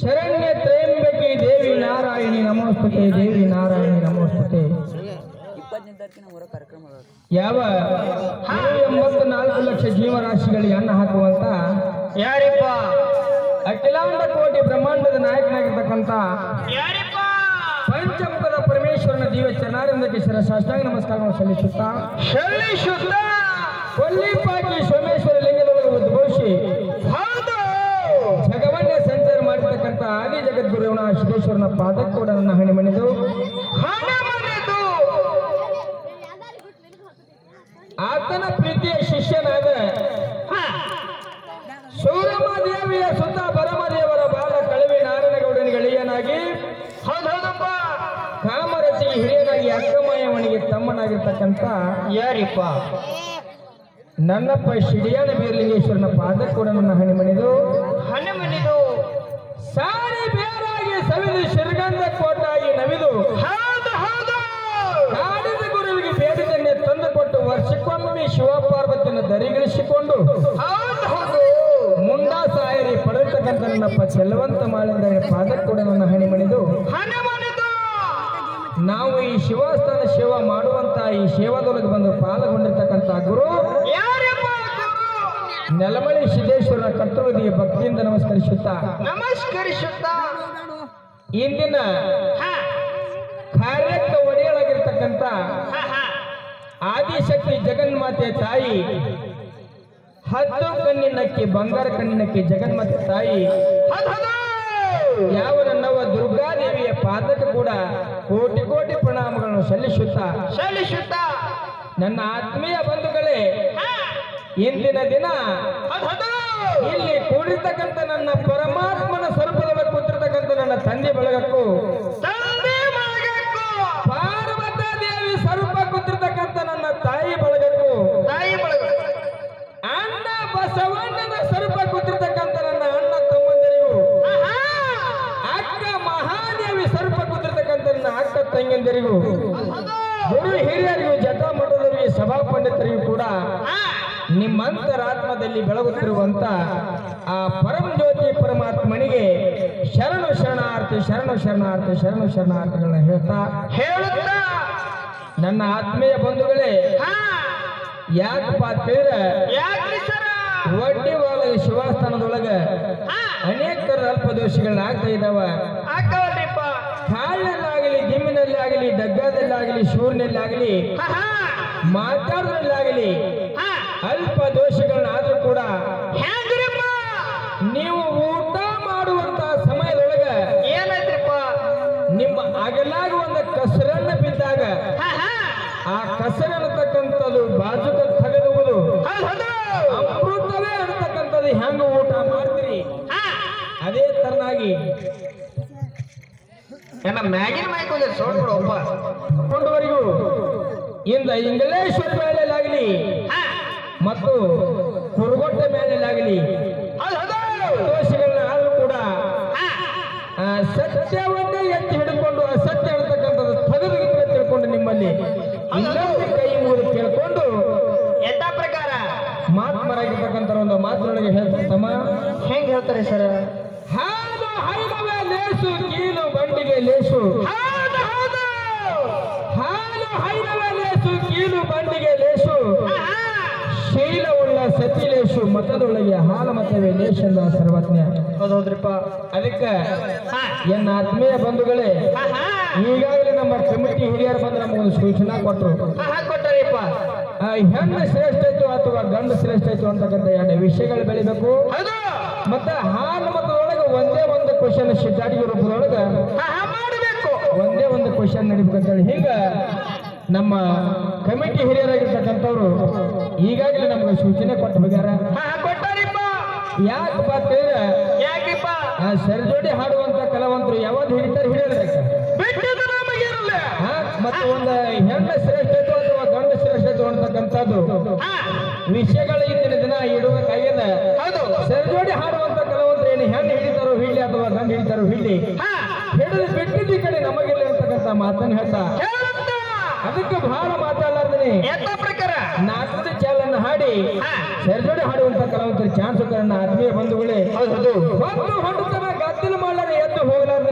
ಶರಣ್ಯ ತ್ರಯಂಬಕಿ ದೇವಿ ನಾರಾಯಣಿ ನಮೋಸ್ತುತೆ ದೇವಿ ನಾರಾಯಣಿ ನಮೋಸ್ತುತೆ ಇಪ್ಪತ್ತನೇ ತಾರೀಕಿನ ಮೂರ ಕಾರ್ಯಕ್ರಮ ಅದಾವ ಯಾವ ಎಂಬತ್ತು ನಾಲ್ಕು ಲಕ್ಷ ಜೀವರಾಶಿಗಳಿಗೆ ಅನ್ನ ಹಾಕುವಂತ ಯಾರಿಪ್ಪ ಅಖಿಲಾಂಡ ಕೋಟಿ ಬ್ರಹ್ಮಾಂಡದ ನಾಯಕನಾಗಿರ್ತಕ್ಕಂಥ ಯಾರಿಪ್ಪ ಪಂಚಮುಖದ ಪರಮೇಶ್ವರನ ದಿವ್ಯ ಚರಣಾರಿಂದಕ್ಕೆ ಶಿರ ಸಾಷ್ಟಾಂಗ ನಮಸ್ಕಾರವನ್ನು ಸಲ್ಲಿಸುತ್ತಾ ಸಲ್ಲಿಸುತ್ತ ಕೊಲ್ಲಿಪಾಕಿ ಸೋಮೇಶ್ವರ ಲಿಂಗದೊಳಗೆ ಉದ್ಘೋಷಿ ಹೌದು ಜಗವನ್ನೇ ಸಂಚಾರ ಮಾಡಿರ್ತಕ್ಕಂಥ ಆದಿ ಜಗದ್ಗುರುವನ ಸಿದ್ದೇಶ್ವರನ ಪಾದಕ್ಕೆ ಕೂಡ ನನ್ನ ಹಣಿ ಮಣಿದು ಹಣ ಮನೆದು ಆತನ ಪ್ರೀತಿಯ ಶಿಷ್ಯನಾದ ಸೂರಮದೇವಿಯ ಸುತ್ತ ಬರಮದೇವರ ಬಾಲ ಕಳವಿ ನಾರಾಯಣಗೌಡನಿಗೆ ಎಳೆಯನಾಗಿ ಹೌದು ಹೌದಪ್ಪ ಕಾಮರತಿಗೆ ಹಿರಿಯನಾಗಿ ಅಕ್ಕಮಯ್ಯವನಿಗೆ ತಮ್ಮನಾಗಿರ್ತಕ್ಕಂಥ ಯಾರಿಪ್ಪ ನನ್ನಪ್ಪ ಶಿಡಿಯಾನ ಬೀರ್ಲಿಂಗೇಶ್ವರನ ಪಾದಕ್ಕೆ ಕೂಡ ನನ್ನ ಹಣಿ ಮಣಿದು ಹಣ ಮನೆದು ಸಾರಿ ಬೇರಾಗಿ ಸವಿದು ಶಿರಗಂಧ ಕೋಟಾಗಿ ನವಿದು ಹೌದು ಹೌದು ಕಾಡಿದ ಗುರುವಿಗೆ ಬೇಡಿದನ್ನೇ ತಂದುಕೊಟ್ಟು ವರ್ಷಕ್ಕೊಮ್ಮೆ ಶಿವಪಾರ್ವತಿಯನ್ನು ದರಿಗಿಳಿಸಿಕೊಂಡು ಹೌದು ಹೌದು ಮುಂಡಾ ಸಾಯರಿ ಪಡೆಯತಕ್ಕಂಥ ನನ್ನಪ್ಪ ಚೆಲವಂತ ಮಾಳಿಂದ ಪಾದಕ್ಕೆ ಕೂಡ ನನ್ನ ಹಣಿ ಮಣಿದು ಹಣ ಮನೆದು ನಾವು ಈ ಶಿವಸ್ಥಾನ ಸೇವಾ ಮಾಡುವಂತ ಈ ಸೇವಾದೊಳಗೆ ಬಂದು ಪಾಲ್ಗೊಂಡಿರ್ತಕ್ಕಂಥ ಗುರು ಯಾರಿಪ್ಪ ಗುರು? ನೆಲಮಳಿ ಸಿದ್ದೇಶ್ವರನ ಕರ್ತೃವಿಗೆ ಭಕ್ತಿಯಿಂದ ನಮಸ್ಕರಿಸುತ್ತಾ ನಮಸ್ಕರಿಸುತ್ತ ಇಂದಿನ ಹ, ಕಾರ್ಯಕ್ಕೆ ಒಡೆಯಲಾಗಿರ್ತಕ್ಕಂಥ ಹ, ಹ. ಆದಿಶಕ್ತಿ ಜಗನ್ಮಾತೆ ತಾಯಿ ಹತ್ತು ಕಣ್ಣಿನಕ್ಕೆ ಬಂಗಾರ ಕಣ್ಣಿನಕ್ಕೆ ಜಗನ್ಮಾತೆ ತಾಯಿ ಹೌದು ಹೌದು ಯಾವ ನನ್ನವ ದುರ್ಗಾದೇವಿಯ ಪಾದಕ್ಕೆ ಕೂಡ ಕೋಟಿ ಕೋಟಿ ಪ್ರಣಾಮಗಳನ್ನು ಸಲ್ಲಿಸುತ್ತಾ ಸಲ್ಲಿಸುತ್ತ ನನ್ನ ಆತ್ಮೀಯ ಬಂಧುಗಳೇ ಹ, ಇಂದಿನ ದಿನ ಹೌದು ಹೌದು ಇಲ್ಲಿ ಕೂಡಿರ್ತಕ್ಕಂಥ ನನ್ನ ಪರಮಾತ್ಮನ ಸ್ವರೂಪದೊಳಗೆ ಕೂತಿರ್ತಕ್ಕಂಥ ನನ್ನ ತಂದೆ ಬಳಗಕ್ಕೂ ತಂದೆ ಮಗಕ್ಕೂ ಪಾರ್ವತ ದೇವಿ ಸ್ವರೂಪ ಕೂತಿರ್ತಕ್ಕಂಥ ನನ್ನ ತಾಯಿ ಬಳಗಕ್ಕೂ ತಾಯಿ ಬಳಗ ಅಣ್ಣ ಬಸವಣ್ಣನ ಸ್ವರೂಪ ಕೂತಿರ್ತಕ್ಕಂಥ ನನ್ನ ಅಣ್ಣ ತಮ್ಮಂದಿರಿಗೂ ಆಹಾ! ಅಕ್ಕ ಮಹಾದೇವಿ ಸ್ವರೂಪ ಕೂತಿರ್ತಕ್ಕಂಥ ನನ್ನ ಅಕ್ಕ ತಂಗಿಯಂದಿರಿಗೂ ಹೌದು ಗುರು ಹಿರಿಯರಿಗೂ ಜಟ ಮಠದವರಿಗೆ ಸಭಾ ಪಂಡಿತರಿಗೂ ಕೂಡ ಹಾ, ನಿಮ್ಮಂತರಾತ್ಮದಲ್ಲಿ ಬೆಳಗುತ್ತಿರುವಂತ ಆ ಪರಮ ಜ್ಯೋತಿ ಪರಮಾತ್ಮನಿಗೆ ಶರಣು ಶರಣಾರ್ಥಿ ಶರಣು ಶರಣಾರ್ಥಿ ಶರಣು ಶರಣಾರ್ಥಿಗಳನ್ನ ಹೇಳ್ತಾ ಹೇಳುತ್ತಾ ನನ್ನ ಆತ್ಮೀಯ ಬಂಧುಗಳೇ ಹಾ ಯಾಕಪ್ಪ ಅಂತ ಹೇಳಿದ್ರೆ ಯಾಕ್ರಿ ಸರ ಒಡ್ಡಿ ಒಳಗೆ ಶಿವಸ್ಥಾನದೊಳಗೆ ಹಾ ಅನೇಕ ಅಲ್ಪದೋಷಗಳನ್ನ ಆಗ್ತಾ ಇದಾವ ಹಾಕವಲ್ರಿಪ್ಪ ಕಾಲಿನಲ್ಲಾಗಲಿ ಗಿಮ್ಮಿನಲ್ಲಿ ಆಗಲಿ ಡಗ್ಗದಲ್ಲಾಗಲಿ ಶೂರ್ನಲ್ಲಿ ಆಗಲಿ ಹಾ ಹಾ ಮಾತಾಡೋದ್ರಲ್ಲಾಗಲಿ ಹಾ ಅಲ್ಪ ದೋಷಗಳನ್ನಾದ್ರೂ ಕೂಡ ಹ್ಯಾಂಗ್ರಿಪ್ಪ ನೀವು ಊಟ ಮಾಡುವಂತ ಸಮಯದೊಳಗೆ ಏನೈತ್ರಿಪ್ಪ ನಿಮ್ಮ ಅಗಲಾಗ ಒಂದು ಕಸರನ್ನ ಬಿದ್ದಾಗ ಹಾ ಹಾ ಆ ಕಸರನ್ನತಕ್ಕಂಥದ್ದು ಬಾಜುಕ ತೆಗೆದುವುದು ಹೌದು ಹೌದು ಅಮೃತವೇ ಅನ್ನತಕ್ಕಂಥದ್ದು ಹೆಂಗ ಊಟ ಮಾಡ್ತೀರಿ ಹಾ ಅದೇ ತರನಾಗಿ ನನ್ನ ಮ್ಯಾಗಿನ ಮೈಕ್ ಒಂದು ಸೋಡ್ಬಿಡಪ್ಪ ಕೊಂಡವರಿಗೂ ಇಂದ ಇಂಗ್ಲೇಶ್ವರ ಮೇಲೆಲಾಗಲಿ ಹಾ ಮತ್ತು ಕುರುಗೊಟ್ಟೆ ಮೇಲೆಲಾಗಲಿ ಹೌದು ಹೌದು ದೋಷಗಳನ್ನ ಆದ್ರೂ ಕೂಡ ಹಾ ಆ ಸತ್ಯವನ್ನೇ ಎತ್ತಿ ಹಿಡ್ಕೊಂಡು ಅಸತ್ಯ ಅನ್ನತಕ್ಕಂಥದ್ದು ತೆಗೆದು ತಿಳ್ಕೊಂಡು ನಿಮ್ಮಲ್ಲಿ ಇನ್ನೊಂದು ಕೈ ಮುಗಿದು ಕೇಳ್ಕೊಂಡು ಎಂತ ಪ್ರಕಾರ ಮಾತ್ಮರಾಗಿರ್ತಕ್ಕಂಥ ಒಂದು ಮಾತಿನೊಳಗೆ ಹೇಳ್ತಾರೆ ತಮ್ಮ ಹೆಂಗ್ ಹೇಳ್ತಾರೆ ಸರ್ ಹಾಲು ಹೈನವೇ ಲೇಸು ಕೀಲು ಬಂಡಿಗೆ ಲೇಸು ಹೌದು ಹೌದು ಹಾಲು ಹೈನವೇ ಲೇಸು ಕೀಲು ಬಂಡಿಗೆ ಲೇಸು ಹಾ ಹಾ ಶೀಲವುಳ್ಳ ಸತಿಲೇಶು ಮತದೊಳಗೆ ಹಾಲ ಮತವೇ ಲೇಶೆಂದ ಸರ್ವಜ್ಞ ಹೌದು ಹೌದ್ರಿಪ್ಪ ಅದಕ್ಕೆ ಹಾ ಎನ್ನ ಆತ್ಮೀಯ ಬಂಧುಗಳೇ ಹಾ ಹಾ ಈಗಾಗಲೇ ನಮ್ಮ ಕಮಿಟಿ ಹಿರಿಯರು ಬಂದು ನಮಗೊಂದು ಸೂಚನಾ ಕೊಟ್ಟರು ಹಾ ಹಾ ಕೊಟ್ಟಾರಿಪ್ಪ ಆ ಹೆಣ್ಣು ಶ್ರೇಷ್ಠ ಆಯ್ತು ಅಥವಾ ಗಂಡು ಶ್ರೇಷ್ಠ ಆಯ್ತು ಅಂತಕ್ಕಂಥ ಎರಡು ವಿಷಯಗಳು ಬೆಳಿಬೇಕು ಹೌದು ಮತ್ತೆ ಹಾಲು ಮತದೊಳಗೆ ಒಂದೇ ಒಂದು ಕ್ವಶನ್ ಶಿದ್ದಾಡಿಗೆ ರೂಪದೊಳಗೆ ಹಾ ಹಾ ಮಾಡಬೇಕು ಒಂದೇ ಒಂದು ಕ್ವಶನ್ ನಡಿಬೇಕಂತೇಳಿ ಹಿಂಗ ನಮ್ಮ ಕಮಿಟಿ ಹಿರಿಯರಾಗಿರ್ತಕ್ಕಂಥವ್ರು ಈಗಾಗಲೇ ನಮ್ಗೆ ಸೂಚನೆ ಕೊಟ್ಟು ಹೋಗ್ಯಾರ ಹಾ ಹಾ ಕೊಟ್ಟಾರಿಪ್ಪ ಯಾಕಪ್ಪ ಅಂತ ಹೇಳಿದ್ರೆ ಯಾಕ್ರಿಪ್ಪ ಆ ಸರಿಜೋಡಿ ಹಾಡುವಂತ ಕಲಾವಂತರು ಯಾವಾಗ ಹಿಡಿತಾರೆ ಹಿಡಿಯೋದ್ರಿ ಬಿಟ್ಟಿದ್ದು ನಮಗಿರಲ್ಲ ಹಾ ಮತ್ತೆ ಒಂದು ಹೆಣ್ಣು ಶ್ರೇಷ್ಠ ಆಯ್ತು ಅಥವಾ ಗಂಡು ಶ್ರೇಷ್ಠ ಆಯ್ತು ಅಂತಕ್ಕಂಥದ್ದು ಹಾ ವಿಷಯಗಳ ಇಂದಿನ ದಿನ ಇಡಬೇಕಾಗ್ಯದ ಹೌದು ಸರಿಜೋಡಿ ಹಾಡುವಂತ ಕಲಾವಂತರು ಏನು ಹೆಣ್ಣು ಹಿಡಿತಾರೋ ಹಿಡ್ಲಿ ಅಥವಾ ಗಂಡು ಹಿಡಿತಾರೋ ಹಿಡ್ಲಿ ಹಾ ಹಿಡಿದು ಬಿಟ್ಟಿದ್ದ ಈ ಕಡೆ ನಮಗಿಲ್ಲ ಅಂತಕ್ಕಂಥ ಮಾತನ್ನು ಹೇಳ್ತಾ ಹೇಳುತ್ತಾ ಅದಕ್ಕೆ ಬಹಳ ಮಾತಾಡಲಾರ್ದನೆ ಎಂತ ಪ್ರಕಾರ ನಾಲ್ಕನೇ ಚಾಲನ್ನ ಹಾಡಿ ಹಾ ಸರಿಜೋಡಿ ಹಾಡುವಂತ ಕಲಾವಂತರ ಚಾನ್ಸ್ ನನ್ನ ಆತ್ಮೀಯ ಬಂಧುಗಳೇ ಹೌದು ಹೌದು ಒಂದು ಹೊಂಡುತ್ತನ ಗದ್ದಲ ಮಾಡಲಾರ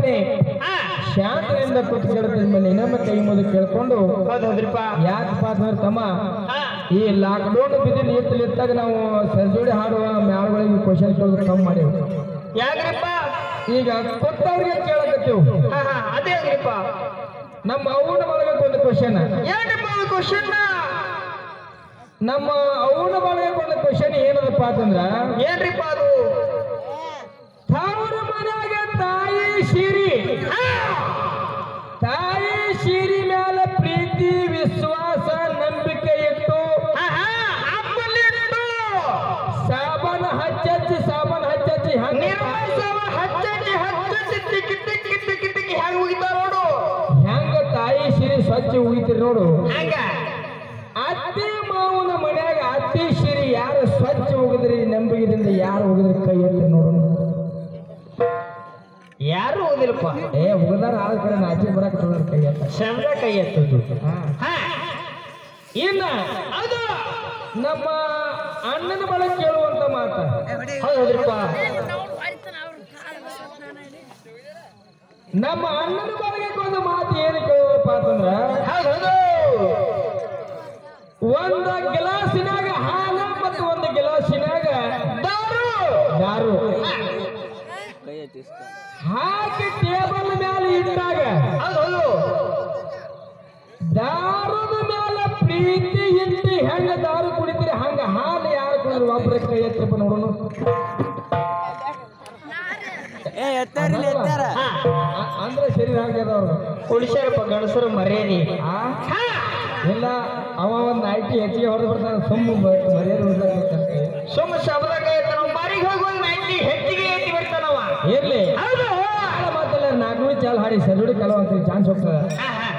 ಹೇಳ್ತೀನಿ ಹಾ ಶಾಂತದಿಂದ ಕೂತು ಕೇಳ್ತೀನಿ ಮೇಲೆ ಇನ್ನೊಮ್ಮೆ ಕೈ ಮುಗಿದು ಕೇಳ್ಕೊಂಡು ಹೌದ್ ಹೌದ್ರಿಪ್ಪ ಯಾಕಪ್ಪ ಅಂದ್ರೆ ತಮ್ಮ ಹಾ ಈ ಲಾಕ್ಡೌನ್ ಬಿದ್ದಿನ ಎತ್ತಲಿತ್ತಾಗ ನಾವು ಸರ್ಜೋಡಿ ಹಾಡುವ ಮ್ಯಾಳಗಳಿಗೆ ಕ್ವಶನ್ ಕೇಳೋದು ಕಮ್ಮಿ ಮಾಡೇವು ಯಾಕ್ರಿಪ್ಪ ಈಗ ಕೊಟ್ಟವ್ರಿಗೆ ಕೇಳಕತ್ತೀವಿ ಹಾ ಹಾ ಅದೇ ಹೆಂಗ್ರಿಪ್ಪ ನಮ್ಮ ಅವನ ಬಳಗಕ್ಕೆ ಒಂದು ಕ್ವಶನ್ ಏನ್ರಿಪ್ಪ ಕ್ವಶನ್ ನಮ್ಮ ಅವನ ಬಳಗಕ್ಕೆ ಒಂದು ಕ್ವಶನ್ ಏನದಪ್ಪ ಅಂತಂದ್ರ ಏನ್ರಿಪ್ಪ ಅದು ತವರ ಮನ್ಯಾಗ ತಾಯಿ ಶಿರಿ ತಾಯಿ ಶಿರಿ ಮೇಲೆ ಪ್ರೀತಿ ವಿಶ್ವಾಸ ನಂಬಿಕೆ ಇಟ್ಟು ಹಾ ಹಾ ಅಪ್ಪಲ್ಲಿ ಇಟ್ಟು ಸಾಬನ್ ಹಚ್ಚಿ ಸಾಬನ್ ಹಚ್ಚಿ ಹಂಗ ನಿರ್ವಹಿಸುವ ಹಚ್ಚಿ ಹಚ್ಚಿ ತಿಕ್ಕಿ ತಿಕ್ಕಿ ತಿಕ್ಕಿ ತಿಕ್ಕಿ ಹೆಂಗ್ ಹೋಗಿದ್ದಾರ ನೋಡು ಹೆಂಗ ತಾಯಿ ಶಿರಿ ಸ್ವಚ್ಛ ಉಗಿತೀರಿ ನೋಡು ಹಂಗ ಅತ್ತಿ ಮಾವನ ಮನ್ಯಾಗ ಅತ್ತಿ ಶಿರಿ ಯಾರು ಸ್ವಚ್ಛ ಹೋಗಿದ್ರಿ ನಂಬಿಕೆದಿಂದ ಯಾರು ಹೋಗಿದ್ರಿ ಕೈ ಎತ್ತಿ ನೋಡು ಯಾರು ಓದಿಲ್ಲಪ್ಪ ಏ ಹೋಗದಾರ ಆದ ಕಡೆ ನಾಚಿ ಬರಕ್ ನೋಡ್ರಿ ಕೈ ಎತ್ತ ಚಂದ ಕೈ ಎತ್ತದು ಹಾ. ಹಾ ಇನ್ನ ಹೌದು ನಮ್ಮ ಅಣ್ಣನ ಬಳ ಕೇಳುವಂತ ಮಾತ ಹೌದು ಹೌದ್ರಿಪ್ಪ ನಮ್ಮ ಅಣ್ಣನ ಬಳಗೆ ಒಂದು ಮಾತು ಏನು ಕೇಳಪ್ಪ ಅಂತಂದ್ರ ಹೌದು ಹೌದು ಒಂದ ಗಿಲಾಸಿನಾಗ ಹಾಲ ಮತ್ತು ಒಂದು ಗಿಲಾಸಿನಾಗ ದಾರು ದಾರು ಕೈ ಎತ್ತಿಸ್ಕೊ ಹಾಕಿ ಟೇಬಲ್ ಮೇಲೆ ಇಟ್ಟಾಗ ಹೌದು ಹೌದು ದಾರದ ಮೇಲೆ ಪ್ರೀತಿ ಇಟ್ಟು ಹೆಂಗ ದಾರು ಕುಡಿತೀರಿ ಹಂಗ ಹಾಲು ಯಾರು ಕುಡಿದ್ರು ಒಬ್ಬರ ಕೈ ಎತ್ತಪ್ಪ ನೋಡೋಣ ಏ ಎತ್ತಾರಿಲ್ಲ ಎತ್ತಾರ ಹಾ ಅ- ಅಂದ್ರೆ ಶರೀರ ಹಾಕ್ಯದ ಅವ್ರು ಕುಡಿಸ್ಯಾರಪ್ಪ ಗಣಸರು ಮರ್ಯಾದಿ ಆ ಹಾ ಇಲ್ಲ ಅವ ಒಂದು ಐಟಿ ಹೆಚ್ಚಿಗೆ ಹೊಡೆದು ಬರ್ತಾನೆ ಸುಮ್ಮ ಮರ್ಯಾದೆ ಉಳ್ದಾಕೈತೆ. ಸುಮ್ಮ ಶಬ್ದ ಕೈ ಎತ್ತ ನಾವು ಬಾರಿಗೆ ಹೋಗಿ ಒಂದು ನೈಂಟಿ ಹೆಚ್ಚಿಗೆ ಎತ್ತಿ ಬರ್ತಾನವ ಇರ್ಲಿ ಹೌದು ಭಾಳ ಮಾತಲ್ಲ ನಾಲ್ಕು ಚಾಲ್ ಹಾಡಿ ಸರಿಡಿ ಕಲವಂತ ಚಾನ್ಸ್ ಹೋಗ್ತದೆ ಹಾ ಹಾ